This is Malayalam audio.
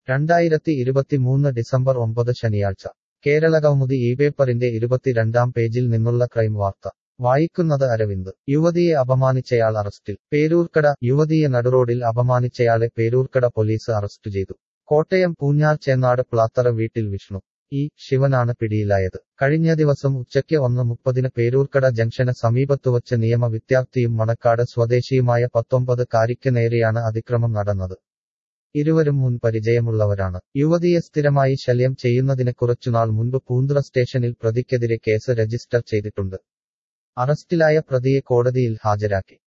രണ്ടായിരത്തി ഇരുപത്തിമൂന്ന് ഡിസംബർ ഒമ്പത് ശനിയാഴ്ച കേരളകൗമുദി ഈ പേപ്പറിന്റെ ഇരുപത്തിരണ്ടാം പേജിൽ നിന്നുള്ള ക്രൈം വാർത്ത വായിക്കുന്നത് അരവിന്ദ് യുവതിയെ അപമാനിച്ചയാൾ അറസ്റ്റിൽ പേരൂർക്കട യുവതിയെ നടുറോഡിൽ അപമാനിച്ചയാളെ പേരൂർക്കട പോലീസ് അറസ്റ്റ് ചെയ്തു കോട്ടയം പൂഞ്ഞാർ ചേന്നാട് പ്ലാത്തറ വീട്ടിൽ വിഷ്ണു ഇ ശിവനാണ് പിടിയിലായത് കഴിഞ്ഞ ദിവസം ഉച്ചയ്ക്ക് ഒന്ന് മുപ്പതിന് പേരൂർക്കട ജംഗ്ഷന് സമീപത്തുവച്ച് നിയമ വിദ്യാർത്ഥിയും മണക്കാട് സ്വദേശിയുമായ പത്തൊമ്പത് കാരിക്ക് നേരെയാണ് അതിക്രമം നടന്നത് ഇരുവരും മുൻ പരിചയമുള്ളവരാണ് യുവതിയെ സ്ഥിരമായി ശല്യം ചെയ്യുന്നതിന് കുറച്ചുനാൾ മുൻപ് പൂന്തുറ സ്റ്റേഷനിൽ പ്രതിക്കെതിരെ കേസ് രജിസ്റ്റർ ചെയ്തിട്ടുണ്ട് അറസ്റ്റിലായ പ്രതിയെ കോടതിയിൽ ഹാജരാക്കി